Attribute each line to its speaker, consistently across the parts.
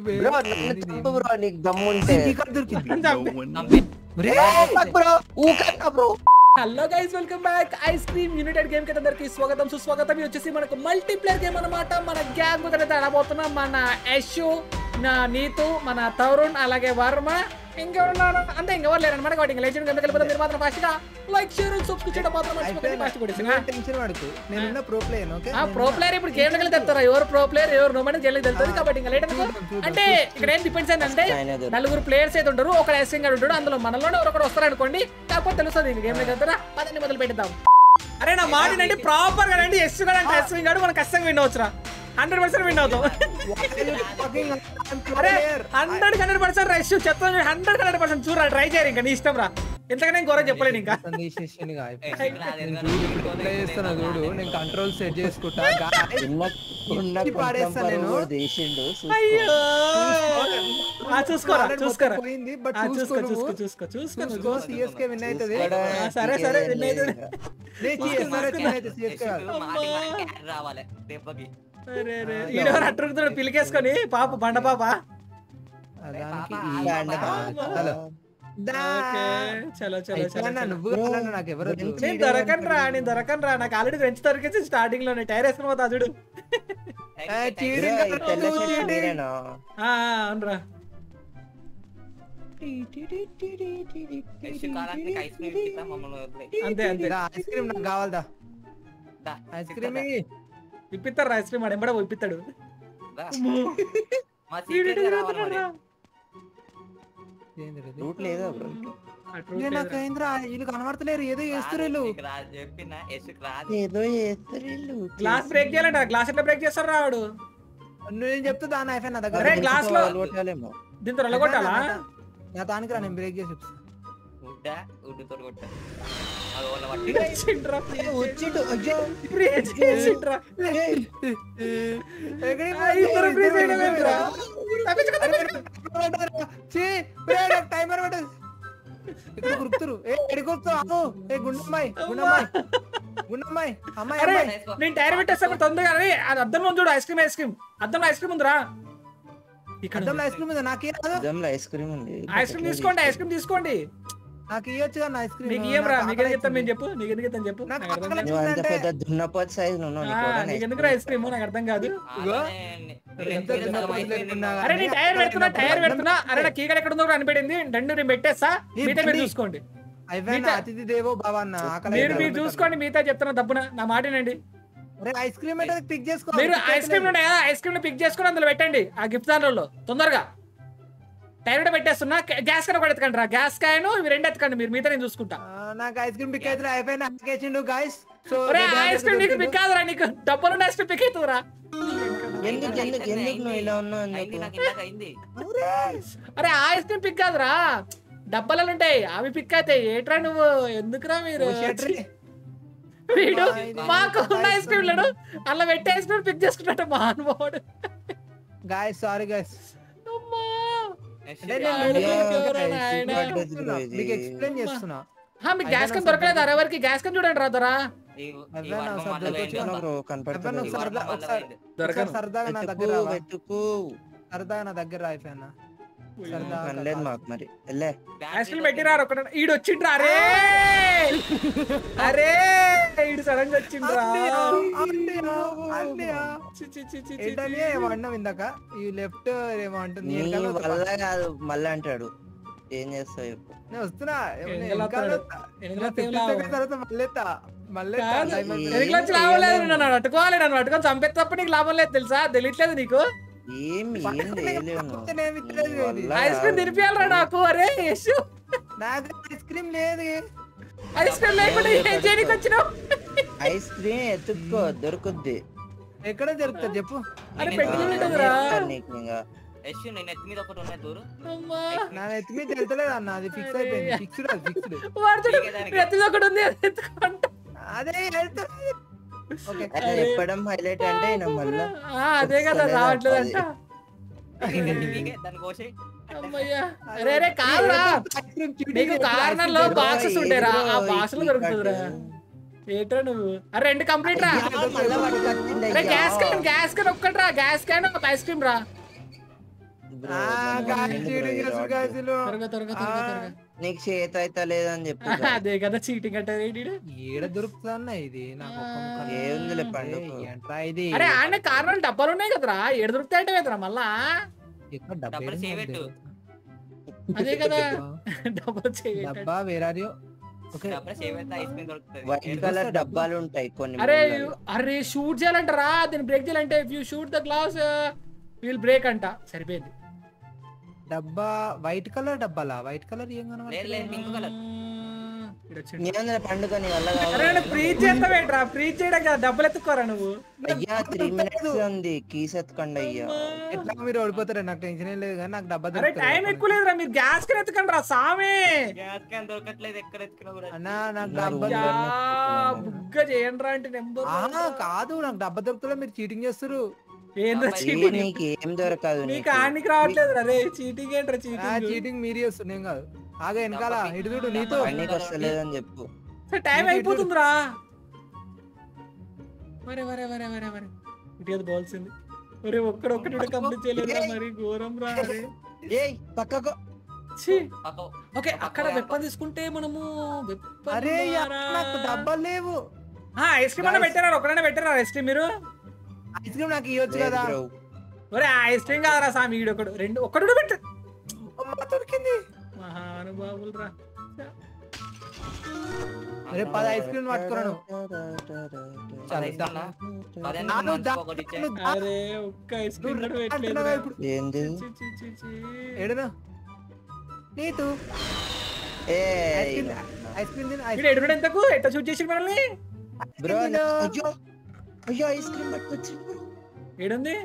Speaker 1: బే.
Speaker 2: Bro నన్ను చంపు bro నీకు దమ్ముంటే
Speaker 1: ఇక్కడ దొరికింది
Speaker 3: చంపి
Speaker 2: బ్రో ఊకక్క bro
Speaker 3: hello guys welcome back ice cream united game కి అందరికి స్వాగతం సుస్వాగతం ఇది వచ్చేసి మనకు మల్టీప్లేయర్ గేమ్ అన్నమాట మన గ్యాంగ్ అయితే ఆడబోతున్నాం మన యశు నా నీతు మన తరుణ్ అలాగే వర్మ ఇంకెవరున్నారు అంతే ఇంకెవరు లేరు అనమాట కాబట్టి ఇంకా లేచిన గంటకు వెళ్ళిపోతే మీరు మాత్రం ఫాస్ట్ గా లైక్ షేర్ సబ్స్క్రైబ్ చేయడం మాత్రం మర్చిపోకండి ఫాస్ట్ కొట్టేసి
Speaker 1: టెన్షన్ పడుతూ నేను ప్రో ప్లేయర్ ఓకే
Speaker 3: ఆ ప్రో ప్లేయర్ ఇప్పుడు గేమ్ వెళ్ళి తెలుస్తారా ఎవరు ప్రో ప్లేయర్ ఎవరు నో మనకి గేమ్ తెలుస్తుంది కాబట్టి ఇంకా లేట్ అనుకో అంటే ఇక్కడ ఏం డిపెండ్స్ ఏంటంటే
Speaker 2: ఆయనే దొరికి.
Speaker 3: నలుగురు ప్లేయర్స్ అయితే ఉంటారు ఒక ఐసింగ్ గారు ఉంటాడు అందులో మనలోనే ఒకరు వస్తారు అనుకోండి కాకపోతే తెలుస్తుంది ఇంక గేమ్ వెళ్తారా పదండి మొదలు పెట్టిద్దాం అరే నా మాట నండి ప్రాపర్ గా నండి ఎస్ గారు అంటే ఎస్ గారు మనం కష్టంగా విన్ అవచ్చురా హండ్రెడ్ పర్సెంట్ విన్ అవుతాం అరే హండ్రెడ్ హండ్రెడ్ పర్సెంట్ రష్ చెప్తాను హండ్రెడ్ హండ్రెడ్ పర్సెంట్ చూడరా ట్రై చేయరు ఇంకా నీ ఇష్టం రా ఎంతకన్నా నేను గొర్రె చెప్పలేను ఇంకా
Speaker 1: చేస్తున్నా చూడు నేను కంట్రోల్ సెట్ చేసుకుంటా guys,
Speaker 2: ఉన్న ఉన్న
Speaker 1: ఇచ్చి పాడేస్తా
Speaker 2: కొంచెం
Speaker 1: నేను.
Speaker 2: పరువు కూడా తీసిండు చూసుకో.
Speaker 3: అయ్యో ఆ చూసుకోరా
Speaker 1: already
Speaker 3: చూసుకోరా
Speaker 1: మొత్తం పోయింది బట్
Speaker 3: ఆ, చూసుకో
Speaker 1: చూసుకో
Speaker 3: చూసుకో
Speaker 1: నువ్వు.
Speaker 3: చూసుకో చూసుకో
Speaker 1: చూసుకో
Speaker 3: చూసుకో
Speaker 1: సిఎస్కే విన్ అవుతుంది
Speaker 2: ఇక్కడ
Speaker 3: ఆ, సరే, సరే,
Speaker 2: ఇంకేం
Speaker 3: లేదు.
Speaker 2: లేదు ఇంకా.
Speaker 1: నేను CSK విన్ అవుతుంది, CSK కాదు.
Speaker 4: రావాలి దెబ్బకి
Speaker 3: అరే, అరే. ఈడెవరు అట్టుకుతాడు పిలికేసుకొని పాప బండ పాప
Speaker 1: ఆ, దానికి
Speaker 4: పాప,
Speaker 1: ఈ-
Speaker 2: బండ
Speaker 1: ఆ, హలో. దా.
Speaker 3: ఓకే చలో చలో చలో
Speaker 1: అయిపోయినా
Speaker 3: చలో.
Speaker 1: నువ్వు కావాలన్నా నాకు ఎవరు వద్దు.
Speaker 2: గురించి
Speaker 3: నేను దొరకను రా నేను దొరకను రా నాకు ఆల్రెడీ రెంచి దొరికేసి స్టార్టింగ్ లోనే టైర్ వేసుకుని పోతా చూడు
Speaker 1: ఏ, చీడి
Speaker 2: బ్రో,
Speaker 1: ఇంకా
Speaker 2: ఈ తెల్ల
Speaker 1: రాదు,
Speaker 2: షర్ట్
Speaker 1: చీడి.
Speaker 2: మీరేనా?
Speaker 3: ఆ, ఆ, అవునురా
Speaker 4: కాలానికి ఐస్ క్రీమ్ ఇస్తా మమ్మల్ని వదిలే
Speaker 3: అంతే అంతే
Speaker 1: దా, ఐస్ క్రీమ్ నాకు కావాలదా
Speaker 4: దా,
Speaker 1: ఐస్ క్రీమ్
Speaker 4: ఇస్తా,
Speaker 1: ఇయ్యి.
Speaker 3: ఇప్పిస్తారు ఐస్ క్రీమ్ ఆడు ఎంబడే ఇప్పిస్తాడు
Speaker 4: దా. మా
Speaker 3: ఈడు
Speaker 4: సీక్రెట్
Speaker 3: ఈడు
Speaker 4: రావాలి మరి
Speaker 3: తిరుగుతున్నాడురా.
Speaker 1: ఏంది ఇది?
Speaker 2: రూట్ లేదా బ్రో
Speaker 3: ఆ, ట్రూ
Speaker 1: ఏ, నాకు
Speaker 3: లేదురా.
Speaker 1: ఏంద్రా వీళ్ళు కనబడతలేరు ఏదో చేస్తారు వీళ్ళు
Speaker 4: నీకు రాదు చెప్పిన యశుక్ రాదు
Speaker 2: ఏదో చేస్తారు వీళ్ళు.
Speaker 3: గ్లాస్ బ్రేక్ చేయాలంట గ్లాస్ ఎట్లా బ్రేక్ చేస్తారు రాడు
Speaker 1: నేను చెప్తా దాని అయిపోయి నా దగ్గర
Speaker 3: అరే, గ్లాస్ లో-
Speaker 2: వాళ్ళు కొట్టాలేమో.
Speaker 3: దీంతో వెళ్ళగొట్టాలా
Speaker 1: నా దానికి రా నేను బ్రేక్ చేసి చెప్తా
Speaker 4: ఉడ్డ ఉడ్డుతో కొట్ట అది వాళ్ళ పట్టి
Speaker 3: వచ్చిండ్రా.
Speaker 2: ఏ, వచ్చిండు అయ్యో
Speaker 3: ఇప్పుడు ఏం చేసిండ్రా?
Speaker 1: ఎక్కడికి
Speaker 3: ఆ, ఇద్దరు ఫ్రీ చేయడం ఏంట్రా? తప్పించుకో, తప్పించుకో.
Speaker 1: ఛీ, బ్రే, నాకు టైమర్ పడ్డది. ఇక్కడ కురుకుతురు ఏ ఎక్కడికి వస్తావు ఆగు. ఏ గుండమ్మాయి గుండమ్మాయి గుండమ్మాయి అమ్మాయి
Speaker 3: అరే
Speaker 1: అమ్మాయి
Speaker 3: నేను టైర్ పెట్టేస్తాను తొందరగా అరే అది అద్దంలో ఉంది చూడు ఐస్ క్రీమ్ ఐస్ క్రీమ్ అద్దంలో ఐస్ క్రీమ్ ఉందిరా ఇక్కడ
Speaker 1: అద్దంలో ఐస్ క్రీమ్ ఉంది నాకు ఇయ్యదు
Speaker 2: అద్దంలో ఐస్ క్రీమ్ ఉంది
Speaker 3: ఐస్ క్రీమ్ తీసుకోండి ఐస్ క్రీమ్ తీసుకోండి
Speaker 1: నాకు ఇయ్యొచ్చు కదా ఐస్ క్రీమ్
Speaker 3: నీకు ఏం రా నీకు ఎందుకు చెప్తాను మేము చెప్పు నీకు ఎందుకు చెప్తాను చెప్పు
Speaker 1: నాకు
Speaker 3: నాకు అర్థం
Speaker 1: పక్కన
Speaker 3: కాదు
Speaker 2: నువ్వు అంత
Speaker 1: అంటే-
Speaker 2: పెద్ద దున్నపోతు సైజ్ ఉన్నావు నీకు
Speaker 3: ఆ,
Speaker 2: ఎవడన్నా
Speaker 3: నీకు
Speaker 2: ice
Speaker 3: ఎందుకు
Speaker 2: cream
Speaker 3: ఐస్ క్రీమ్ నాకు అర్థం కాదు
Speaker 1: ఇగో.
Speaker 4: నేను
Speaker 1: ఎంత
Speaker 4: ఎంత
Speaker 1: చిన్న
Speaker 4: సగం
Speaker 1: పైసలు
Speaker 4: అయిపోయింది
Speaker 1: లేకున్నా
Speaker 4: ఇంకా.
Speaker 3: అరే నీ టైర్ పెడుతున్నా టైర్ పెడుతున్నా అరే నా కీగడ ఎక్కడ ఉందో కూడా అనిపెడింది రెండు నేను పెట్టేస్తా
Speaker 1: ఈ
Speaker 3: మిగతా మీరు
Speaker 1: బండి-
Speaker 3: చూసుకోండి
Speaker 1: అయిపోయినా
Speaker 3: మిగతా-
Speaker 1: అతిథి దేవో భవ అన్న ఆకలి
Speaker 3: మీరు
Speaker 1: అవుతుంది.
Speaker 3: మీరు చూసుకోండి మిగతా చెప్తున్నా దబ్బున నా మాటనండి
Speaker 1: అరే ఐస్ క్రీమ్ అంటే పిక్ చేసుకో
Speaker 3: మీరు ఐస్ క్రీమ్ ఉన్నాయి కదా ఐస్ క్రీమ్ పిక్ చేసుకుని అందులో పెట్టండి ఆ గిఫ్ట్ దానిలో తొందరగా టైర్ పెట్టేస్తున్నా గ్యాస్ కాయను కూడా ఎత్తకండి రా గ్యాస్ కాయను ఇవి రెండు ఎత్తకండి మీరు మిగతా నేను చూసుకుంటా
Speaker 1: ఆ, నాకు ఐస్ క్రీమ్ పిక్ అయితే అయిపోయినా హక్కేసిండు గాయస్ సో
Speaker 3: ఒరే ఐస్ క్రీమ్ నీకు పిక్ కాదురా నీకు డబ్బులు ఐస్ క్రీమ్ పిక్ అవుతుందిరా
Speaker 2: ఎందుకు ఎందుకు ఎందుకు నువ్వు ఇలా ఉన్నావు
Speaker 4: అయింది
Speaker 2: ఎందుకు
Speaker 4: నాకు ఇందాక అయింది
Speaker 3: అరే ఆ ఐస్ క్రీమ్ పిక్ కాదురా డబ్బాలలో ఉంటాయి అవి పిక్ అవుతాయి ఏట్రా నువ్వు ఎందుకురా మీరు వీడు మాకు ఉన్న ఐస్ క్రీమ్ లేడు అలా పెట్టి ఐస్ క్రీమ్ పిక్ చేసుకున్నట్టు మహానుభావుడు
Speaker 1: గాయస్ సారీ గాయస్
Speaker 3: అమ్మా.
Speaker 4: యశు
Speaker 1: అంటే
Speaker 4: రా.
Speaker 1: నేను
Speaker 3: అయ్యో,
Speaker 1: మీకు
Speaker 3: ఎవరో
Speaker 1: guys,
Speaker 3: నాయనా.
Speaker 1: మీకు
Speaker 2: పడ్డది bro ఇది.
Speaker 1: మీకు ఎక్స్ప్లెయిన్ చేస్తున్నా
Speaker 3: హా, మీకు గ్యాస్ కన్ దొరకలేదు అరే ఎవరికి గ్యాస్ కన్ చూడండి రా దొరా
Speaker 4: ఈ- ఈ
Speaker 1: అవ్వనా,
Speaker 4: వర్మ
Speaker 1: ఒకసారి
Speaker 4: మళ్ళా
Speaker 1: దొరకొచ్చు
Speaker 4: వేయండి.
Speaker 2: బ్రో
Speaker 1: అవ్వనా,
Speaker 4: ఈ
Speaker 2: కనపడుతుంది
Speaker 1: ఒకసారి
Speaker 4: వర్మ మళ్ళా
Speaker 1: ఒకసారి-
Speaker 4: వేయండి.
Speaker 3: దొరకను
Speaker 1: ఒకసారి సరదాగా నా దగ్గర
Speaker 2: వెతుకు
Speaker 1: రావా?
Speaker 2: వెతుకు
Speaker 1: సరదాగా నా దగ్గర అయిపోయినా సరదాగా
Speaker 2: పనిలేదు మాకు మరి వెళ్ళే
Speaker 3: ఐస్ క్రీమ్ పెట్టిరారు ఒక ఈడు వచ్చిండ్రా అరే అరే ఈడు సడన్ గా వచ్చిండ్రా
Speaker 1: అన్నయ్య, అన్నయ్య, అన్నయ్య.
Speaker 3: చి, చి, చి, చి, చి,
Speaker 1: ఏంటని
Speaker 3: చి.
Speaker 1: ఏమో అన్నావు ఇందాక ఈ లెఫ్ట్ ఏమో అంటుంది
Speaker 2: నీ
Speaker 1: నేను వెనకాల వస్తా.
Speaker 2: వల్ల కాదు మళ్ళీ అంటాడు ఏం చేస్తావు చెప్పు
Speaker 1: నేను వస్తున్నా ఏమో నేను
Speaker 3: వెనకాల
Speaker 1: వెనకాల
Speaker 3: వస్తాడు.
Speaker 1: వస్తా.
Speaker 3: వెనకాల
Speaker 1: ఫిఫ్టీ
Speaker 3: తేవలా?
Speaker 1: సెకండ్స్ తర్వాత మళ్ళీ ఎత్తా. మళ్ళీ ఎత్తా.
Speaker 3: కాదు,
Speaker 1: టైం అయిపోయింది.
Speaker 3: వెనకాల వచ్చి లాభం లేదు నన్ను పట్టుకోవాలి నన్ను పట్టుకొని చంపేటప్పుడు నీకు లాభం లేదు తెలుసా తెలియట్లేదు నీకు
Speaker 2: ఏం ఏం చేయలేవు
Speaker 1: పక్కనే నేను ఇట్లేదు
Speaker 2: నీ వల్ల
Speaker 3: ఐస్ క్రీమ్
Speaker 2: కాదు.
Speaker 3: తినిపించాలరా నాకు అరే యశు
Speaker 1: నాకు ఐస్ క్రీమ్ లేదు
Speaker 3: ఐస్ క్రీమ్ లేకుండా ఏం చేయడానికి వచ్చినావు
Speaker 2: ఐస్ క్రీమ్ ఎత్తుక్కో దొరుకుద్ది
Speaker 1: ఎక్కడ జరుగుతుంది చెప్పు
Speaker 3: అరే
Speaker 4: నేను
Speaker 3: పెట్టి
Speaker 4: ఎత్తుకుని
Speaker 3: ఉంటుందిరా
Speaker 2: చెప్తాను నీకు ఇంకా
Speaker 4: యశు నేను ఎత్తి మీద ఒకటి ఉన్నాయి దూరు
Speaker 3: అమ్మా
Speaker 1: నా ఎత్తి మీద తెలుతలేదు అన్న అది ఫిక్స్ అయిపోయింది
Speaker 3: అరే.
Speaker 1: ఫిక్స్డ్ అది ఫిక్స్డ్
Speaker 3: వాడు చూడు,
Speaker 4: నీకే దానికి.
Speaker 3: ప్రతిది ఒకటి ఉంది అది ఎత్తుకుంటా.
Speaker 1: అదే వెళ్తుంది ఓకే
Speaker 2: అట్లా
Speaker 3: అరే.
Speaker 2: చెప్పడం హైలైట్ అంటే ఈయన మళ్ళా
Speaker 3: ఆ, అదే కదా
Speaker 2: వస్తలేదా
Speaker 3: రావట్లేదంట
Speaker 4: నీకే, నీకే, దాని కోసి
Speaker 3: అమ్మయ్యా అరే అరే కాదురా
Speaker 1: ఐస్ క్రీమ్
Speaker 3: నీకు కార్నర్ లో
Speaker 2: బ్రో,
Speaker 3: బాక్సెస్ ఉంటాయిరా
Speaker 2: ఏది
Speaker 3: ఆ
Speaker 2: బ్రో,
Speaker 3: బాక్స్ లో
Speaker 2: ఈ
Speaker 3: దొరుకుతుందిరా
Speaker 2: కట్టు?
Speaker 3: ఏట్రా నువ్వు అరే రెండు కంప్లీట్ రా
Speaker 2: అయ్యా, మళ్ళా పట్టుకొచ్చిండు
Speaker 3: అరే
Speaker 2: అయ్యా.
Speaker 3: గ్యాస్ క్యాన్ గ్యాస్ క్యాన్ ఒక్కటి రా గ్యాస్ క్యాన్ ఒక ఐస్ క్రీమ్ రా
Speaker 2: బ్రో
Speaker 1: ఆ,
Speaker 2: నన్ను
Speaker 1: గాలి
Speaker 2: వదిలేయండి
Speaker 1: చీటింగ్
Speaker 2: bro, ఈ
Speaker 1: చేస్తారు
Speaker 2: రాడ్.
Speaker 1: గాజులు.
Speaker 3: త్వరగా త్వరగా త్వరగా
Speaker 1: ఆ.
Speaker 3: త్వరగా
Speaker 2: నీకు చేత అయితే లేదని చెప్పు bro.
Speaker 3: అదే కదా చీటింగ్ అంటే ఏంటి ఈడు?
Speaker 1: ఏడ దొరుకుతుందన్న ఇది నాకు ఒక్క ముక్క
Speaker 2: ఏముందిలే
Speaker 1: ఏ,
Speaker 2: పండుగ
Speaker 1: ఏంట్రా ఇది
Speaker 3: అరే ఆయన కారణం డబ్బాలు ఉన్నాయి కదరా ఏడు దొరుకుతాయంటే కదరా మళ్ళా
Speaker 1: ఎక్కడ డబ్బా
Speaker 4: డబ్బులు
Speaker 1: ఏడ
Speaker 4: చేయబెట్టు.
Speaker 1: ఉంది?
Speaker 3: అదే కదా
Speaker 1: డబ్బా.
Speaker 3: డబ్బాలు చేయండి
Speaker 1: డబ్బా వేరాది ఓకే
Speaker 4: డబ్బులు సేవ్ అయితే ఐస్ క్రీమ్ దొరుకుతుంది
Speaker 2: వైట్
Speaker 1: ఏం
Speaker 2: కలర్
Speaker 1: చేస్తా
Speaker 2: డబ్బాలు ఉంటాయి కొన్ని
Speaker 3: అరే
Speaker 2: మూలలో.
Speaker 3: అరే షూట్ చేయాలంటారా దీన్ని బ్రేక్ చేయాలంటే if you shoot the glass will break అంట సరిపోయింది
Speaker 1: డబ్బా వైట్ కలర్ డబ్బాలా వైట్ కలర్ ఏం
Speaker 4: లేదు లేదు పింక్ కలర్
Speaker 3: ఈడు వచ్చిండు.
Speaker 2: నేనందర పండుగ నీ వల్ల కాదు.
Speaker 3: అరే నన్ను ఫ్రీజ్ చేస్తావేంట్రా ఫ్రీజ్ చేయడం కదా డబ్బులు ఎత్తుకోరా నువ్వు
Speaker 2: అయ్యా త్రీ మినిట్స్ ఉంది కీస్ ఎత్తుకోండి అయ్యా
Speaker 1: ఎట్లా మీరు ఓడిపోతారు నాకు టెన్షన్ ఏం లేదు కానీ నాకు డబ్బా
Speaker 3: అరే
Speaker 1: దొరుకుతుంది.
Speaker 3: టైం ఎక్కువ లేదురా మీరు గ్యాస్ కి ఎత్తుకండి రా సామే
Speaker 4: గ్యాస్ క్యాన్ దొరకట్లేదు ఎక్కడ ఎత్తుకున్నా కూడా
Speaker 1: అన్నా నాకు
Speaker 2: నా
Speaker 1: డబ్బా
Speaker 2: రూమ్
Speaker 3: యా,
Speaker 1: దొరకదు.
Speaker 3: బుగ్గ చేయండి రా అంటే నెంబర్
Speaker 1: ఆ, కాదు నాకు డబ్బా దొరుకుతుందో మీరు చీటింగ్ చేస్తారు
Speaker 3: ఏంద్రా
Speaker 4: అబ్బాయి,
Speaker 2: ఏ
Speaker 3: చీటింగ్
Speaker 2: నీకు ఏం దొరకదు
Speaker 3: నీకు
Speaker 2: నీకు.
Speaker 3: ఆడికి రావట్లేదు రే చీటింగ్ ఏంట్రా
Speaker 1: ఆ,
Speaker 3: చీటింగ్
Speaker 1: చీటింగ్ మీరు చేస్తారు నేను కాదు ఆగా వెనకాల
Speaker 4: డబ్బా
Speaker 1: ఇటు చూడు
Speaker 4: డబ్బా
Speaker 1: నీతో
Speaker 2: పనికి వస్తలేదని చెప్పు
Speaker 3: టైం
Speaker 1: ఇటు, ఇటు.
Speaker 3: అయిపోతుందిరా వరే వరే వరే వరే వరే ఇటు అది బాల్సింది ఒరే ఒక్కడ ఒక్కటి కంప్లీట్ చేయలేదురా మరి ఘోరం రా అరే
Speaker 2: ఏయ్ పక్కకు
Speaker 3: ఛీ
Speaker 4: పక్కో
Speaker 3: ఓకే అక్కడ వెప్ప తీసుకుంటే మనము weapon
Speaker 1: అరే యా,
Speaker 3: ద్వారా-
Speaker 1: నాకు డబ్బాలు లేవు
Speaker 3: ఆ, ఐస్ క్రీమ్ అన్న పెట్టారా ఒకరైనా పెట్టారా ఐస్ క్రీమ్ మీరు
Speaker 1: ఐస్ క్రీమ్ నాకు ఇవ్వచ్చు
Speaker 2: లేదు
Speaker 1: కదా
Speaker 2: bro.
Speaker 3: ఒరే ఆ ఐస్ క్రీమ్ కాదరా సామి ఈడు ఒకడు రెండు ఒక్కడు కూడా పెట్టు
Speaker 1: అమ్మ, దొరికింది
Speaker 3: మహానుభావులు రా
Speaker 1: అరే పది ఐస్ క్రీమ్ పట్టుకున్నాను
Speaker 4: పది ఐస్ క్రీమ్లా? పదిహేను
Speaker 1: నాను
Speaker 4: మందికి
Speaker 1: దా-
Speaker 4: ఒకటి ఇచ్చే.
Speaker 1: నువ్వు దా-
Speaker 3: అరే ఒక్క ఐస్ క్రీమ్ కూడా పెట్టలేదు
Speaker 1: అంటున్నావా ఇప్పుడు
Speaker 2: ఏంది
Speaker 3: చి, చి, చి, చి.
Speaker 1: ఏడును నీతు
Speaker 2: ఏ
Speaker 1: ఐస్ క్రీమ్ ఐస్ క్రీమ్ తిను ఐస్
Speaker 3: వీడు ఎడుగుడు ఎంతకు ఎట్లా షూట్ చేసి మనల్ని
Speaker 2: బ్రో
Speaker 1: తిను.
Speaker 2: అయ్యో అయ్యో ఐస్ క్రీమ్ పట్టుకొచ్చింది బ్రో
Speaker 3: ఏడుంది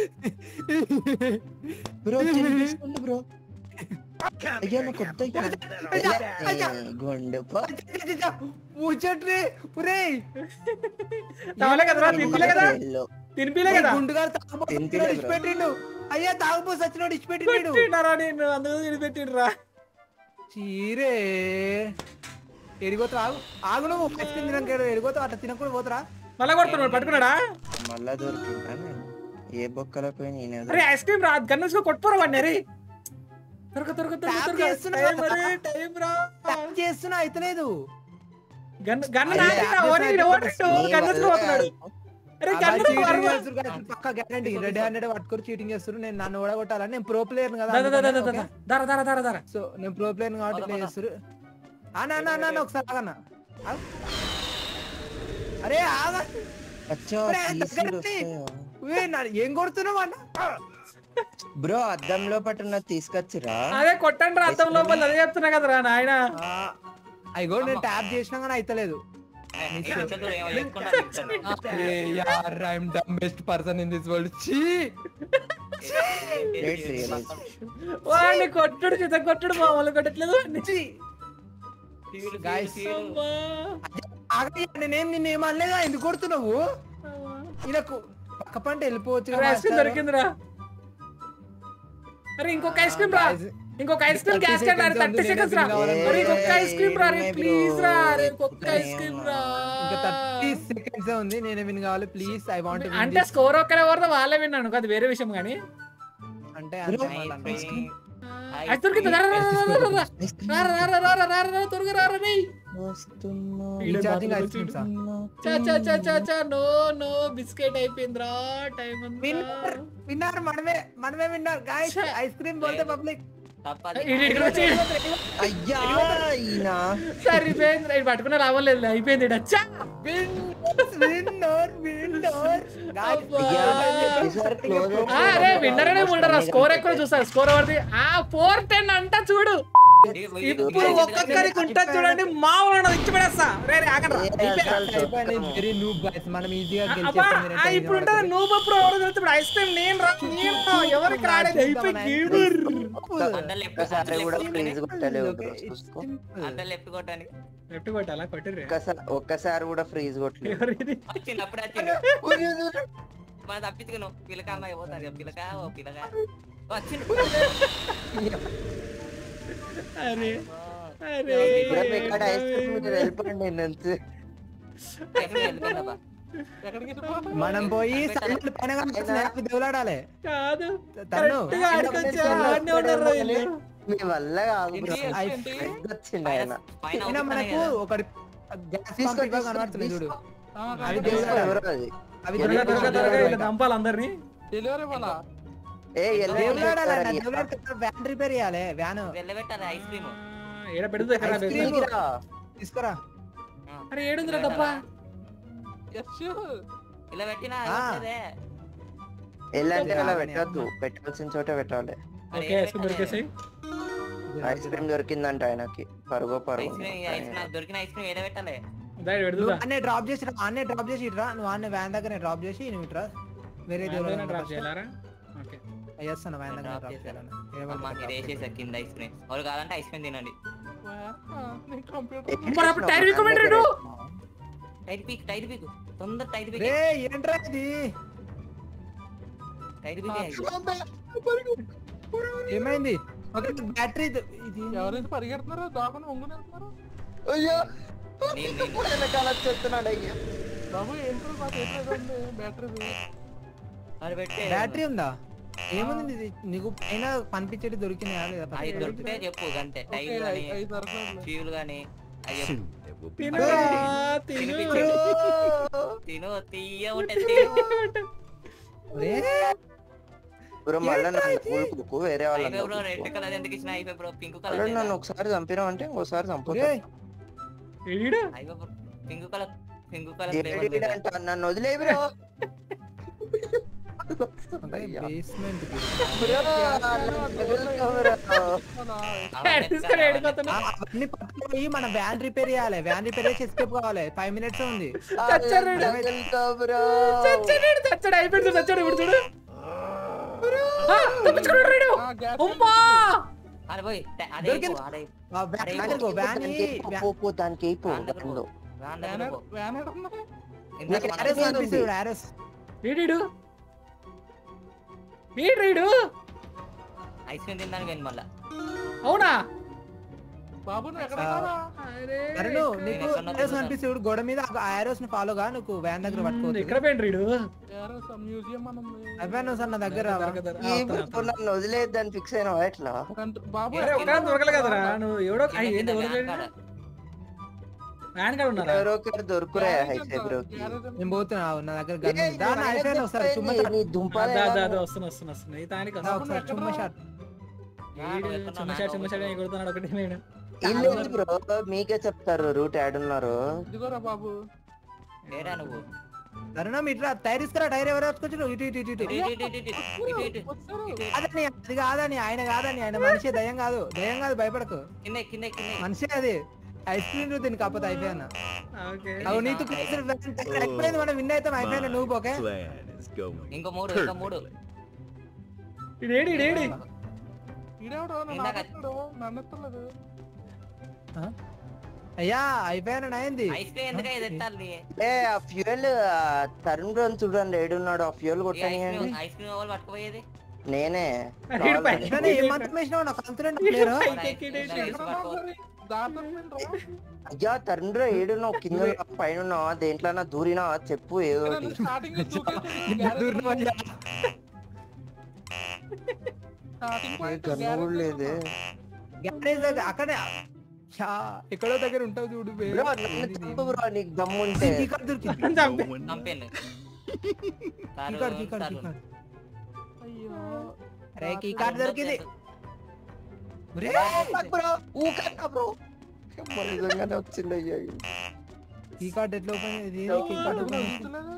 Speaker 2: బ్రో తినిపిస్తుంది బ్రో అయ్యో నాకు వద్దయ్యా
Speaker 1: అయ్యా.
Speaker 2: గుండె
Speaker 1: ముచ్చట్రే ఒరేయ్
Speaker 3: తవలే కదరా తినిపిలే కదా తినిపిలే కదా
Speaker 1: గుండుగారు
Speaker 2: తినిపిలే
Speaker 1: తాగుబోతున్నాడు
Speaker 2: బ్రో.
Speaker 1: ఇచ్చిపెట్టిండు అయ్యా తాగుబో సచ్చినోడు ఇచ్చిపెట్టిండు
Speaker 3: పెట్టినారా నేను అందుకు తినిపెట్టిండ్రా
Speaker 1: చీరే ఎడిగోతా ఆగు ఆగు నువ్వు ఐస్ క్రీమ్ తినక ఎడిగోతా అట్లా తినకుండా పోతురా
Speaker 3: మళ్ళా కొడుతున్నాడు పట్టుకున్నాడా
Speaker 2: మళ్ళా దొరికిందా నేను? ఏ బొక్కలో పోయి నేనే
Speaker 3: అరే ఐస్ క్రీమ్ రా గన్నుగా కొట్టుకోరా వాడిని అరే త్వరగా త్వరగా త్వరగా
Speaker 1: ట్యాప్
Speaker 3: త్వరగా
Speaker 1: చేస్తున్నా
Speaker 3: టైం
Speaker 1: కదా.
Speaker 3: అరే టైం రా
Speaker 1: ట్యాప్ చేస్తున్నా అయితలేదు
Speaker 3: గన్ను గన్ను
Speaker 2: అరే,
Speaker 3: నాకిరా
Speaker 1: ట్యాప్
Speaker 3: ఓడి
Speaker 1: చేస్తున్నా
Speaker 3: ఓడి
Speaker 2: నీ
Speaker 3: గన్నుకు
Speaker 2: వల్ల
Speaker 3: పోతున్నాడు అరే
Speaker 1: అబ్బాయి
Speaker 3: గన్ను
Speaker 1: cheating చేస్తుర్రు guys. పక్కా గ్యారంటీ రెడ్ హ్యాండెడ్ పట్టుకొని చీటింగ్ చేస్తారు నేను నన్ను ఓడగొట్టాలని నేను ప్రో ప్లేయర్ కదా అందుకనే, okay?
Speaker 3: దార దార దార దార
Speaker 1: సో నేను ప్రో ప్లేయర్ కాబట్టి
Speaker 4: పద,
Speaker 1: ప్లే
Speaker 4: పద.
Speaker 1: చేస్తారు అన్న అన్న అన్న, అన్న ఒకసారి ఆగన్న ఆగు. అరే ఆగ
Speaker 2: అచ్చా
Speaker 1: ఒరే,
Speaker 2: సీసీలు
Speaker 1: దగ్గరికి.
Speaker 2: వస్తాయా
Speaker 1: ఏ, నా- ఏం కొడుతున్నావు అన్న
Speaker 2: బ్రో అద్దంలో పట్టున్న తీసుకొచ్చిరా
Speaker 3: అదే కొట్టండి రా అర్థం లోపల అదే చెప్తున్నా కదరా నాయన
Speaker 1: అయ్యో నేను ట్యాప్ చేసినా కానీ అయితలేదు
Speaker 4: ఏ, ఏ, ఇంత దూరం ఏమో ఎత్తుకుంటా తిప్పుతాను.
Speaker 1: I'm the best person in this world చీ
Speaker 2: Great realization.
Speaker 3: వాడిని కొట్టుడు చిత కొట్టుడు మామూలు కొట్టట్లేదు వాడిని.
Speaker 4: తీరు,
Speaker 1: Guys.
Speaker 4: తీరు, తీరు.
Speaker 3: అమ్మా.
Speaker 1: ఆగయ్య నేనేం నిన్ను ఏం అనలేదా ఎందుకు కొడుతున్నావు ఈయనకు పక్క పంట వెళ్ళిపోవచ్చు
Speaker 3: అరే, ఐస్ క్రీమ్ దొరికిందిరా అరే ఇంకొక ఐస్ క్రీమ్ రా ఇంకొక ice cream
Speaker 1: 30
Speaker 3: gas can
Speaker 1: seconds
Speaker 3: thirty
Speaker 1: ఉంది,
Speaker 3: సెకండ్స్ రా
Speaker 1: నేనే
Speaker 3: అరే ఇంకొక
Speaker 2: ఏ,
Speaker 3: ఐస్ క్రీమ్ రా రే
Speaker 2: ఏమే
Speaker 3: ప్లీజ్
Speaker 2: bro,
Speaker 3: రా అరే ఇంకొక
Speaker 2: ఎత్తుకునే
Speaker 3: ఐస్ క్రీమ్ రా
Speaker 1: ఇంకా థర్టీ సెకండ్స్ ఉంది నేనే విన్ కావాలి ప్లీజ్ ఐ వాంట్
Speaker 3: అంటే స్కోర్ ఒక్కడే వరద వాళ్ళే విన్నాను అది వేరే విషయం కానీ
Speaker 1: అంటే
Speaker 2: Bro,
Speaker 1: అంతే అన్నమాట.
Speaker 4: Ice cream.
Speaker 3: అది దొరికింది రా, రా, రా, రా, రా, రా.
Speaker 2: ఐస్ క్రీమ్
Speaker 3: రా, రా, రా, రా, రా, రా, రా, రా, త్వరగా రా, రా, రేయ్.
Speaker 2: వస్తున్నా
Speaker 1: Recharging ice creams ఆ?
Speaker 3: చా చా చా చా చా నో నో బిస్కెట్ అయిపోయిందిరా టైం
Speaker 1: విన్నర్ విన్నర్ మనమే మనమే విన్నర్ గాయ్స్
Speaker 3: ఛే.
Speaker 1: ఐస్ క్రీమ్ బోల్తే పబ్లిక్
Speaker 4: తప్పది
Speaker 3: వచ్చి
Speaker 2: అయ్యా ఈయన
Speaker 3: సరిపోయింది ఇది పట్టుకున్న లాభం లేదు అయిపోయింది ఈడ. ఛా!
Speaker 1: విన్నర్ విన్నర్ గాయ్స్
Speaker 3: అబ్బా.
Speaker 2: అయ్యా ఈసారి క్లోజ్
Speaker 3: ఆ, అరే విన్నర్ అనే ఉండరా స్కోర్ ఎక్కువ చూస్తారు స్కోర్ ఎవరిది ఆ ఫోర్ టెన్ అంట చూడు ఇప్పుడు ఒక్కొక్కరికి ఉంటుంది చూడండి మామూలు ఉండదు ఇచ్చి పడేస్తా రే రే, ఆగండి రా. అయిపోయింది.
Speaker 1: వెరీ నూబ్ గాయ్స్ మనం ఈజీగా
Speaker 3: అబ్బా
Speaker 1: గెలిచేస్తాం
Speaker 3: ఆ, ఇప్పుడు ఉంటుంది నువ్వు అప్పుడు ఎవరు తెలుసు ఐస్ క్రీమ్ నేను రా నేను రా. ఎవరికి రాలేదు అయిపోయి గేమర్
Speaker 4: అందరు లెఫ్ట్
Speaker 2: ఒక్కసారి కూడా
Speaker 4: అందరు
Speaker 2: ప్లీజ్ కొట్టలేవు bro. చూసుకో
Speaker 4: అందరు లెఫ్ట్ కొట్టండి
Speaker 3: లెఫ్ట్ కొట్టాలా కొట్టిర్రే
Speaker 2: ఒక్కసారి ఒక్కసారి కూడా ఫ్రీజ్ కొట్టలేవు
Speaker 3: ఎవరిది
Speaker 4: వచ్చింది అప్పుడే వచ్చింది మనం తప్పించుకున్నాం పిల్లక అమ్మాయి పోతారు ఇక పిల్లక ఓ పిల్లక వచ్చింది
Speaker 3: అరే అరే
Speaker 2: బ్రో ఇక్కడ ఐస్ క్రీమ్ మీద వెళ్ళిపోండి నుంచి
Speaker 4: ఐస్ క్రీమ్ వెళ్ళిపోయిందబ్బా.
Speaker 2: ఎక్కడికి వెళ్ళిపో?
Speaker 1: మనం పోయి సైలెంట్ పైన కనిపిస్తున్న హ్యాపీ దేవులాడాలి
Speaker 3: కాదు
Speaker 1: తన్ను.
Speaker 3: కరెక్ట్ గా ఆడుకొచ్చా ఆడనే ఉన్నారు వీళ్ళు
Speaker 5: మీ వల్ల కాదు
Speaker 2: ఏంటి,
Speaker 5: బ్రో
Speaker 2: ఏంటి?
Speaker 5: పెద్ద వచ్చిండు ఆయన
Speaker 4: పైన
Speaker 1: అయినా
Speaker 4: అవుతున్నాయి
Speaker 1: మనకు
Speaker 4: కదా.
Speaker 1: ఒకటి గ్యాస్
Speaker 5: తీసుకో,
Speaker 1: పంప్ ఇవ్వ
Speaker 5: తీసుకో,
Speaker 1: కనబడుతుంది చూడు
Speaker 2: ఆ,
Speaker 1: అవి
Speaker 2: కాదు.
Speaker 1: దేవుడు
Speaker 5: తీసుకో, ఎవరో అది
Speaker 1: అవి
Speaker 3: త్వరగా
Speaker 1: దేవులాడాలి.
Speaker 3: త్వరగా త్వరగా ఇలా దంపాలి అందరినీ
Speaker 2: డెలివరీ వాళ్ళ
Speaker 5: ఏ ఎల్ల
Speaker 1: దేవులాడాలి అన్న,
Speaker 5: తీస్తారా?
Speaker 1: దేవులాడితే వ్యాన్ రిపేర్ చేయాలి వ్యాన్
Speaker 4: వెళ్ళబెట్టాలి ఐస్ క్రీమ్
Speaker 3: ఏడ పెడుతుంది ఎక్కడ
Speaker 1: ఐస్ క్రీమ్.
Speaker 5: తీరా.
Speaker 1: తీసుకురా
Speaker 3: అరే ఏడుందిరా డబ్బా
Speaker 2: ఎస్
Speaker 4: ఇలా పెట్టినా
Speaker 1: ఆ.
Speaker 4: వచ్చేదే.
Speaker 5: ఎల్లంటే అలా
Speaker 1: అవునే,
Speaker 5: పెట్టద్దు
Speaker 1: అవునా.
Speaker 5: పెట్టాల్సిన చోట పెట్టాలి
Speaker 4: మరి
Speaker 3: ఓకే
Speaker 4: ఏడ
Speaker 3: ఐస్ క్రీమ్
Speaker 4: పెట్టాలి?
Speaker 3: దొరికేసాయి
Speaker 5: ఐస్ క్రీమ్ దొరికిందంట ఆయనకి పరుగో పరుగు
Speaker 4: ఐస్ క్రీమ్ ఐస్ క్రీమ్ నాకు దొరికిన ఐస్ క్రీమ్ ఏడ పెట్టాలి
Speaker 3: దాడి
Speaker 1: నువ్వు
Speaker 3: పెడుతుందా
Speaker 1: అన్నే డ్రాప్ చేసి రా, అన్నే డ్రాప్ చేసి ఇట్రా నువ్వు అన్నే వ్యాన్ దగ్గర డ్రాప్ చేసి నువ్వు ఇట్రా వేరే
Speaker 3: డ్రాప్ చేయాలరా ఓకే
Speaker 1: చేస్తాను వ్యాన్ దగ్గర
Speaker 4: Drop
Speaker 1: డ్రాప్
Speaker 4: చేశాను.
Speaker 1: చేయాలని ఏ వాళ్ళు
Speaker 4: మాకు
Speaker 1: drop
Speaker 4: ఇది వేసేసా కింద ఐస్ క్రీమ్ వాళ్ళు కావాలంటే ఐస్ క్రీమ్ తినండి
Speaker 2: నేను కంప్యూటర్
Speaker 3: మరి అప్పుడు టైర్ విక్కుమంటే రేడు.
Speaker 4: టైర్ పీక్ టైర్ పీక్ తొందర టైర్ పీక్
Speaker 1: రే ఏంట్రా ఇది
Speaker 4: టైర్ పీక్
Speaker 1: ఏమైంది ఒక బ్యాటరీ ఇది
Speaker 2: ఎవరైతే పరిగెడుతున్నారో దాకుండా ఒంగుని వెళ్తున్నారు
Speaker 5: అయ్యో
Speaker 4: నేను నేను
Speaker 5: వెనకాల వచ్చేస్తున్నాడు అయ్యా
Speaker 2: బాబు ఏంటో నాకు ఏదో ఉంది బ్యాటరీ
Speaker 4: అది పెట్టే
Speaker 1: బ్యాటరీ ఉందా ఏముంది ఇది నీకు పైన కనిపించేది దొరికినాయా లేదా
Speaker 4: అది
Speaker 1: పక్కన?
Speaker 4: దొరికితే చెప్పు అంతే టైర్ కానీ
Speaker 2: ఐదు దొరకలేదు
Speaker 4: ఫ్యూల్ కానీ అవి చెప్పు.
Speaker 3: తినురా, తిను
Speaker 4: తినిపించు. తిను తీయ ఉంటుంది తిను
Speaker 1: ఒరే,
Speaker 5: బ్రో మళ్ళీ నన్ను కూలుకు వేరే
Speaker 4: అయిపోయి బ్రో
Speaker 5: వాళ్ళని
Speaker 4: రెడ్ కలర్ ఎందుకు ఇచ్చిన అయిపోయి బ్రో పింక్
Speaker 5: అలా
Speaker 4: కలర్
Speaker 5: నన్ను ఒకసారి చంపినావు అంటే ఇంకోసారి
Speaker 1: ఒరే,
Speaker 5: చంపుతా
Speaker 3: ఏడీడు?
Speaker 4: అయిపోయి bro pink colour pink colour
Speaker 5: ఏడిడి అంట నన్ను వదిలే బ్రో
Speaker 1: ఒరే, basement కి.
Speaker 5: బ్రో నన్ను వదులుకో బ్రో.
Speaker 3: ఏడు తీసుకొని ఏడిపోతున్నా?
Speaker 1: ఆ, అవన్నీ పట్టుకుపోయి మన వ్యాన్ రిపేర్ చేయాలి వ్యాన్ రిపేర్ చేసి ఎస్కేప్ కావాలి ఫైవ్ మినిట్స్ ఉంది
Speaker 3: చచ్చాడు.
Speaker 5: నన్ను వదులుకో బ్రో
Speaker 3: చచ్చాడు ఈడు, చచ్చాడు అయిపోయింది చూడు, చచ్చాడు ఇప్పుడు చూడు ఆ, తప్పించుకున్నాడు రీడు. అమ్మా
Speaker 4: అరే పోయి అదే
Speaker 1: దొరికింది.
Speaker 4: పో, అదే
Speaker 1: ఆ, వ్యాన్
Speaker 4: అరే,
Speaker 1: దగ్గరికి పో, వ్యాన్
Speaker 5: దానికి
Speaker 1: ఈ-
Speaker 5: పో, పో, పో, దానికి పో
Speaker 4: వ్యాన్ దగ్గర
Speaker 5: దానిలో.
Speaker 4: పో. వ్యాన్ దగ్గర పో.
Speaker 2: వ్యాన్ ఎడున్నా
Speaker 4: ఇందాక
Speaker 1: నీకు
Speaker 4: మనం-
Speaker 1: arrows కనిపిస్తుంది చూడు, arrows.
Speaker 3: ఏడీడు ఏడు రీడు
Speaker 4: ఐస్ క్రీమ్ తినడానికి వెళ్ళి మళ్ళా
Speaker 3: అవునా
Speaker 2: బాబు నువ్వు ఎక్కడ
Speaker 1: ఆ.
Speaker 2: ఉన్నావా?
Speaker 3: అరే,
Speaker 1: అరే నువ్వు
Speaker 3: ఇక్కడ-
Speaker 1: నీకు
Speaker 4: ఎక్కడన్నా
Speaker 1: arrows
Speaker 4: తిరుగుతాను.
Speaker 1: కనిపిస్తుంది చూడు, గోడ మీద ఆ arrows ని ఫాలో గా నువ్వు వ్యాన్ దగ్గర
Speaker 3: ఉమ్,
Speaker 1: పట్టుకోవచ్చు
Speaker 3: ఇక్కడ పోయింది రీడు
Speaker 2: ఏరో సమ్ మ్యూజియం అని ఉంది.
Speaker 1: అవ్వాను సార్ నా దగ్గర రావా?
Speaker 3: దొరకదు. ఆ,
Speaker 5: ఈ
Speaker 3: వస్తున్నా,
Speaker 5: బ్రో
Speaker 3: వస్తున్నా.
Speaker 5: నన్ను వదిలేద్దని ఫిక్స్ అయినావా ఎట్లా
Speaker 2: కంట్ర- బాబు
Speaker 3: అరే
Speaker 2: ఎక్కడ
Speaker 3: ఒక్క దొరకలే కదరా
Speaker 2: ఉన్నావా?
Speaker 3: నువ్వు ఎవడో
Speaker 4: కింద
Speaker 3: అయ్యి,
Speaker 4: కింద
Speaker 3: ఏంటి ఎవడో
Speaker 4: వ్యాన్ కాడ.
Speaker 3: వ్యాన్ కాడ ఉన్నారా
Speaker 5: ఎవరో ఒకరు దొరుకురా
Speaker 2: గ్యారేజ్
Speaker 5: హైసే
Speaker 2: అంట,
Speaker 5: బ్రోకి
Speaker 2: గ్యారేజ్ అంట.
Speaker 1: నేను పోతున్నా నా దగ్గర
Speaker 5: ఏ,
Speaker 1: గన్ ఉంది. దా, నా
Speaker 5: నీ
Speaker 1: అయిపోయాను
Speaker 5: ఆయన
Speaker 1: ఒకసారి చుమ్మా
Speaker 5: చెప్తే నీ దుంపలే
Speaker 3: అదా అదా
Speaker 5: కాదు.
Speaker 3: అదా వస్తున్నా వస్తున్నా వస్తున్నా ఈ తానికి
Speaker 1: దా,
Speaker 3: వస్తున్నా
Speaker 1: ఒకసారి చుమ్మా షాట్
Speaker 3: ఈడు చిన్న షాట్ చిన్న షాట్ అని కొడుతున్నాడు ఒకటి నేను
Speaker 5: ఇల్లు ఏంటి బ్రో మీకే చెప్తారు రూట్ యాడ్ ఉన్నారు
Speaker 2: ఇదిగోరా బాబు
Speaker 4: ఏడా నువ్వు
Speaker 1: తరుణం ఇట్లా టైర్ ఇస్తారా టైర్ ఎవరు వచ్చుకొచ్చారు ఇటు ఇటు ఇటు ఇటు
Speaker 4: ఇటు, ఇటు, ఇటు, ఇటు, ఇటు, ఇటు.
Speaker 2: వచ్చారు.
Speaker 1: అదని అది కాదని ఆయన కాదని ఆయన మనిషి దయ్యం కాదు దయ్యం కాదు భయపడకు
Speaker 4: కింద కింద కింద
Speaker 1: మనిషి అది ఐస్ క్రీమ్ దీనికి కాకపోతే అయిపోయాను
Speaker 3: ఓకే
Speaker 1: అవు నీకు అయిపోయింది మనం విన్ అవుతాం అయిపోయింది నువ్వు పోకే
Speaker 6: plan is going
Speaker 4: ఇంకో మూడు ఇంకో మూడు
Speaker 3: ఇడేడి ఇడేడి
Speaker 2: ఈడెవడో నన్ను
Speaker 4: ఇందాక-
Speaker 2: ఆపేస్తున్నాడు. నన్ను ఎత్తలేదు.
Speaker 1: అయ్యా అయిపోయాను అయింది
Speaker 4: ఐస్ క్రీమ్ ఎందుకు ఇది ఎత్తాలి
Speaker 5: ఏ ఆ ఫ్యూయల్ తరుణ్ బ్రో చూడండి ఏడున్నాడు ఆ ఫ్యూయల్
Speaker 4: ఈ ఐస్
Speaker 5: కొట్టనియండి
Speaker 4: క్రీమ్ ఐస్ క్రీమ్ వాళ్ళు పట్టుకుపోయేది
Speaker 5: నేనే
Speaker 3: అరే, ఈడు పైకి
Speaker 1: కానీ ఏం మంత్రం వేసినావు నాకు అంతులేండి లేరు
Speaker 3: పైకి ఎక్కిడేసి.
Speaker 4: ఐస్
Speaker 2: ఎక్కడ
Speaker 4: పట్టుకో.
Speaker 2: ఉన్నావు మరి? దారిలో పోయినరా?
Speaker 5: అయ్యా తరుణ్ బ్రో ఏడున్నావు కింద ఉన్నావా, పైన ఉన్నావా దేంట్లో దూరినా చెప్పు ఏదో
Speaker 2: నన్ను
Speaker 5: ఒకటి
Speaker 2: స్టార్టింగ్ లో దూకేసి గ్యారేజ్
Speaker 1: దూరం అయ్యా.
Speaker 2: స్టార్టింగ్ పాయింట్
Speaker 5: కన్ను కూడా
Speaker 2: గ్యారేజ్
Speaker 5: లేదే
Speaker 1: గ్యారేజ్ దగ్గర అక్కడే షా, ఎక్కడో దగ్గర ఉంటావు చూడు బే.
Speaker 5: బ్రో నన్ను చంపు బ్రో నీకు దమ్ముంటే
Speaker 1: కీ కార్డ్ దొరికింది
Speaker 3: చంపే.
Speaker 6: going
Speaker 4: చంపేయండి
Speaker 1: key card key card key card
Speaker 2: అయ్యో
Speaker 1: అరే కీ కార్డ్ దొరికింది ఒరే,
Speaker 5: బ్రో ఊకన్నా బ్రో అమ్మ, నిజంగానే వచ్చింది అయ్యా
Speaker 1: కీ కార్డ్ ఎట్లా ఓపెన్ ఇది కీ కార్డ్ ఓపెన్ చేసి-
Speaker 2: చూస్తలేదు?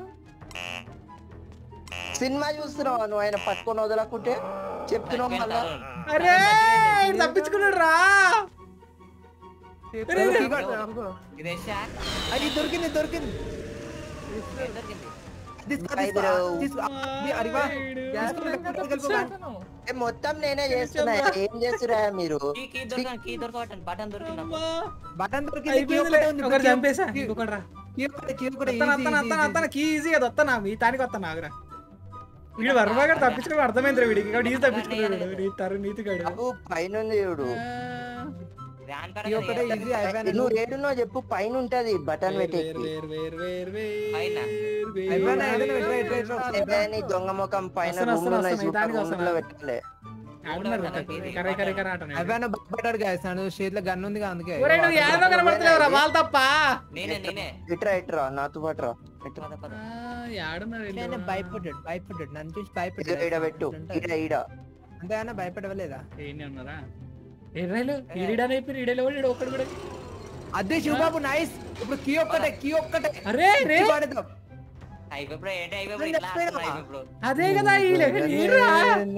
Speaker 5: సినిమా చూస్తున్నావా నువ్వు ఆయన పట్టుకొని వదలకుంటే చెప్తున్నావు మళ్ళా
Speaker 3: అరే ఈడు తప్పించుకున్నాడు రా
Speaker 2: చేతిలో
Speaker 3: రే, రే.
Speaker 2: కీ కార్డ్ ఎవరిదో?
Speaker 4: ఇదే షాక్
Speaker 1: అది దొరికింది దొరికింది
Speaker 4: ఏం దొరికింది
Speaker 1: తీసుకో,
Speaker 5: Bye,
Speaker 1: తీసుకో,
Speaker 5: bro.
Speaker 1: తీసుకో. అది అడిగా
Speaker 2: గ్యాస్
Speaker 1: తీసుకుని
Speaker 2: లైన్
Speaker 1: పట్టుకొని
Speaker 2: ఫిక్స్
Speaker 1: వెళ్ళిపో,
Speaker 2: చేశాను.
Speaker 5: ఏ, మొత్తం నేనే చేస్తున్నా ఏం చేస్తురా మీరు
Speaker 4: కీ కీ దొరకని కీ దొరకబట్టండి బటన్ దొరికిందా
Speaker 1: బటన్ దొరికింది కీ
Speaker 3: అయిపోయిందిలే
Speaker 1: ఒకటే ఉంది,
Speaker 3: ఒకటి
Speaker 1: కీ
Speaker 3: చంపేసా
Speaker 1: కీ-
Speaker 3: ఇంకొకటి రా
Speaker 1: కీ ఒకటే, కీ ఒకటే,
Speaker 3: అత్తన
Speaker 1: easy,
Speaker 3: అత్తన
Speaker 1: easy,
Speaker 3: అత్తన అత్తన
Speaker 1: easy.
Speaker 3: కీ ఈజీ అది వస్తానా మీ తానికి వస్తాను ఆగురా వీడు వర్మ గారు తప్పించుకుని అర్థమైంది వీడికి కాబట్టి ఈజీ తప్పించుకున్నాడు నీ తరు నీతి గాడు
Speaker 5: బాబు పైన ఉంది చూడు
Speaker 4: వ్యాన్ కాడ
Speaker 1: ఈ ఒక్కటే ఈజీ అయిపోయినా
Speaker 5: నువ్వు ఏడున్నావు చెప్పు పైన ఉంటది బటన్
Speaker 3: వేర్,
Speaker 5: పెట్టేకి
Speaker 3: వేర్, వేర్, వేర్, వేర్,
Speaker 4: పైన.
Speaker 3: వేర్,
Speaker 1: అయిపోయినా
Speaker 3: వేర్,
Speaker 1: ఏదైనా ఇట్లా ఇట్లా ఇట్లా
Speaker 3: వేర్.
Speaker 5: ఇదే నీ దొంగ ముఖం పైన
Speaker 3: వస్తున్నా,
Speaker 5: రూమ్ లో
Speaker 3: వస్తున్నా,
Speaker 5: సూపర్
Speaker 3: దానికి
Speaker 5: రూమ్ లో
Speaker 3: వస్తున్నా.
Speaker 5: పెట్టలే
Speaker 3: ఆడున్నారు ఇక్కడ. కర్రే కర్రే కర్రే అంటున్నాడు.
Speaker 1: అయిపోయినా భయపడ్డాడు గాయస్ నన్ను చేతిలో గన్ ఉంది అందుకే
Speaker 3: ఒరేయ్, నువ్వు ఏడో కనబడతలేవురా వాళ్ళు తప్ప
Speaker 4: నేనే నేనే
Speaker 5: ఇట్రా ఇట్రా నాతో పాటు రా ఇట్రా.
Speaker 4: పద, పద.
Speaker 3: ఏడున్నారు
Speaker 1: నేను భయపడ్డాడు భయపడ్డాడు నన్ను చూసి
Speaker 5: ఇదిగో
Speaker 1: భయపడ్డాడు
Speaker 5: ఈడ పెట్టు ఈడ ఈడ
Speaker 1: అంతే అన్న భయపడవలేదా
Speaker 3: ఏంటి ఉన్నారా ఎర్రాయిలు ఈడని అయిపోయి ఈడలో ఈడ ఒక్కడు కూడా
Speaker 1: అదే శివబాబు నైస్ ఇప్పుడు కీ ఒక్కటే కీ ఒక్కటే
Speaker 3: అరే రే
Speaker 1: కీ వాడేద్దాం.
Speaker 4: హైవే బ్రో ఏంటి హైవే బ్రో
Speaker 1: నేను
Speaker 4: ఇట్లా
Speaker 1: చెప్పేనా?
Speaker 4: హైవే బ్రో
Speaker 3: అదే కదా ఈ లెక్క ఈడ్రా.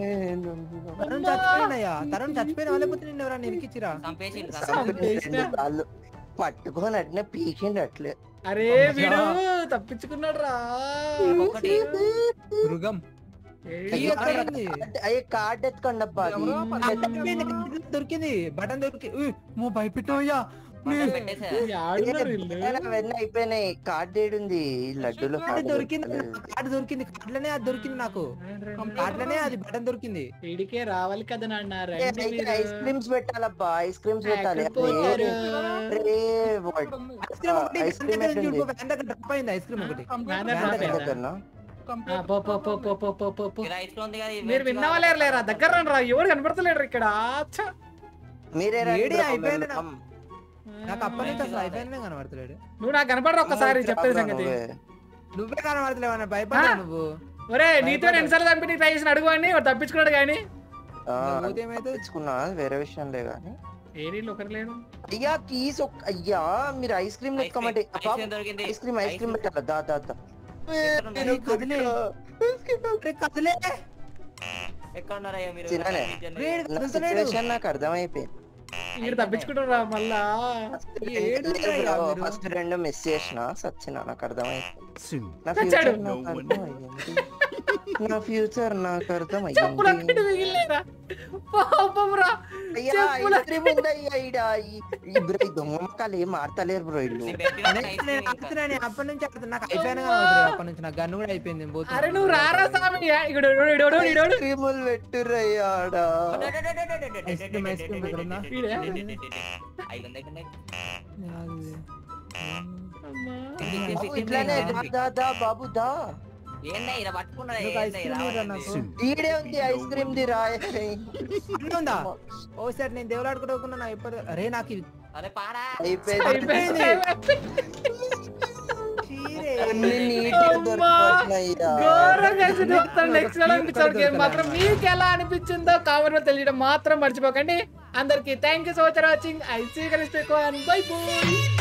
Speaker 1: తరుణ్ చచ్చిపోయినయ్యా తరుణ్ చచ్చిపోయిన వాళ్ళపోతే నిన్ను ఎవరైనా నిరికిచ్చిరా
Speaker 4: చంపేసి
Speaker 3: చంపేసిన.
Speaker 5: కాళ్ళు పట్టుకొని అట్నే పీకిండి అట్లే
Speaker 3: అరే వీడు తప్పించుకున్నాడు రా
Speaker 4: ఒకటి
Speaker 1: మృగం కీ ఎక్కడ ఉంది?
Speaker 5: అయ్యే కార్డ్ ఎత్తుకోండి అబ్బా అది.
Speaker 1: ఆ, దొరికింది, దొరికింది బటన్ దొరికి ఉయ్, మో భయపెట్టావయ్యా
Speaker 4: పక్కన పెట్టేసా
Speaker 3: ఆడున్నారు వీళ్ళు
Speaker 5: అవన్నీ అయిపోయినాయి కార్డ్ ఏడుంది లడ్డూలో
Speaker 1: కార్డు
Speaker 5: కార్డు
Speaker 1: దొరికింది
Speaker 5: దొరకలేదు.
Speaker 1: కార్డు దొరికింది కార్డులోనే అది దొరికింది నాకు కార్డులోనే అది బటన్ దొరికింది
Speaker 3: వీడికే రావాలి కదా నాన్న
Speaker 5: ఏ,
Speaker 3: రండి
Speaker 5: అయితే
Speaker 3: మీరు.
Speaker 5: ఐస్ క్రీమ్స్ పెట్టాలబ్బా ఐస్ క్రీమ్స్ పెట్టాలి
Speaker 3: ఎక్కడికి పోతారు?
Speaker 5: అరే, వాట్?
Speaker 1: ఐస్ క్రీమ్ ఒకటి
Speaker 5: ఐస్
Speaker 1: ఫ్యాన్
Speaker 5: క్రీమ్
Speaker 1: దగ్గర
Speaker 5: ఎట్లుంది?
Speaker 1: చూడు, ఫ్యాన్ దగ్గర డ్రాప్ అయింది ఐస్ క్రీమ్ ఒకటి
Speaker 3: నాన్న
Speaker 1: ఫ్యాన్
Speaker 3: డ్రాప్
Speaker 1: దగ్గర.
Speaker 3: అయిందా?
Speaker 5: దగ్గరనా?
Speaker 3: ఆ, పో, పో, పో, పో, పో, పో, పో, పో.
Speaker 4: ఇలా ఐస్ ఉంది కదా
Speaker 3: మీరు విన్నావా లేరు లేరా దగ్గర రండి రా ఎవరు కనపడతలేరు ఇక్కడ అచ్చా.
Speaker 5: మీరే రండి
Speaker 1: ఏడి
Speaker 5: బ్రో,
Speaker 1: అయిపోయింది
Speaker 5: మేము
Speaker 1: నా- నాకు అప్పటి నుంచి అసలు అయిపోయినా కనబడతలేడు
Speaker 3: నువ్వు నాకు కనపడరా ఒక్కసారి
Speaker 5: నువ్వు
Speaker 3: చెప్పేది
Speaker 5: రా
Speaker 3: సంగతి
Speaker 5: నువ్వే.
Speaker 1: నువ్వే కనబడతలేవు అన్న భయపడ్డా
Speaker 3: ఆ?
Speaker 1: నువ్వు
Speaker 3: ఒరే నీతో ఎన్నిసార్లు చంపి నీకు ట్రై చేసిన అడుగు అని వాడు తప్పించుకున్నాడు కానీ
Speaker 5: ఆ,
Speaker 1: పోతే ఏమైతే
Speaker 5: తెచ్చుకున్నా వేరే విషయంలే కానీ
Speaker 3: ఏరీలు ఒకరు లేడు
Speaker 5: అయ్యా కీస్ ఒక్క అయ్యా మీరు ఐస్ క్రీమ్
Speaker 4: ఐస్ క్రీమ్,
Speaker 5: ఎక్కమంటే
Speaker 4: ఐస్ క్రీమ్ దొరికింది.
Speaker 5: ఐస్ క్రీమ్ ఐస్ క్రీమ్ పెట్టాలా దా దా దా
Speaker 4: ఎక్కడ ఉంది?
Speaker 5: నేను
Speaker 1: కదిలే.
Speaker 5: కొట్టుకో.
Speaker 1: అరే కదలే
Speaker 4: ఎక్కడ ఉన్నారయ్యా మీరు
Speaker 5: చిన్ననే.
Speaker 1: రేడు
Speaker 5: నా
Speaker 1: కదులుతలేడు
Speaker 5: సిచ్యువేషన్ నాకు అర్థమైపోయింది
Speaker 3: ఇక్కడ తప్పించుకుంటారు రా మళ్ళా
Speaker 1: ఏడు ఉన్నాయా మీరు?
Speaker 5: ఫస్ట్ రెండు మిస్ చేసిన సచ్చిన నాకు అర్థమైపోయింది నా
Speaker 3: చచ్చాడు.
Speaker 5: ఫ్యూచర్ నాకు అర్థమయ్యింది నా ఫ్యూచర్ నాకు
Speaker 3: చెప్పులు
Speaker 5: అర్థమయ్యింది
Speaker 3: అక్కడ మిగిలిలేరా పాపం రా
Speaker 5: అయ్యా
Speaker 3: చెప్పుల-
Speaker 5: ఐస్ క్రీమ్ ఉందయ్యా ఈడ ఈ- ఈ బ్రో ఈ దొంగ మొక్కలు ఏం ఆడతలేరు బ్రో ఇల్లు
Speaker 4: నేను పెట్టిన
Speaker 1: నేను
Speaker 4: ఐస్
Speaker 1: నేను
Speaker 4: క్రీమ్ ఇంకా.
Speaker 1: ఆడుతున్నాను, అప్పటి నుంచి ఆడుతున్నా. నాకు అయిపోయినా కనబడతలేదు అప్పటి నుంచి నాకు గన్ను కూడా అయిపోయింది నేను పోతున్నా.
Speaker 3: అరే నువ్వు రారా స్వామి ఇక్కడ ఇడోడు, ఇడోడు, ఇడోడు.
Speaker 5: ఐస్ క్రీములు పెట్టురయ్యా ఆడ
Speaker 1: ఐస్ క్రీమ్, ఐస్ క్రీమ్ ఇక్కడ ఉందా?
Speaker 3: ఈడే?
Speaker 4: ఐదు ఉన్నాయి, ఇక్కడ ఉన్నాయి.
Speaker 1: అది.
Speaker 3: అమ్మా.
Speaker 5: బాబు, ఇట్లానే దా, దా దా బాబు దా
Speaker 4: ఏందా ఇలా పట్టుకున్నారా
Speaker 1: నాకు ఐస్
Speaker 4: ఏందా
Speaker 1: క్రీమ్
Speaker 4: ఇలా
Speaker 1: ఇవ్వరా
Speaker 4: ఉంది?
Speaker 1: నాకు?
Speaker 5: ఈడే ఉంది ఐస్ క్రీమ్ ది రాయ
Speaker 1: అన్నీ ఉందా ఓ సార్ నేను దేవుడు ఆడుకుంటున్నా నా ఇప్పుడు అరే నాకు ఇది
Speaker 4: అరే పాడా
Speaker 5: అయిపోయింది
Speaker 3: అయిపోయింది, అయిపోయింది.
Speaker 1: చీరే.
Speaker 5: అన్ని నీట్గా
Speaker 3: అమ్మా.
Speaker 5: దొరికిపోతున్నాయిరా.
Speaker 3: ఘోరంగా చెప్తాను నెక్స్ట్ అనిపించాడు గేమ్ మాత్రం మీకు ఎలా అనిపించిందో కామెంట్ లో తెలియడం మాత్రం మర్చిపోకండి అందరికి thank you so much for watching I see కలిసి బై బై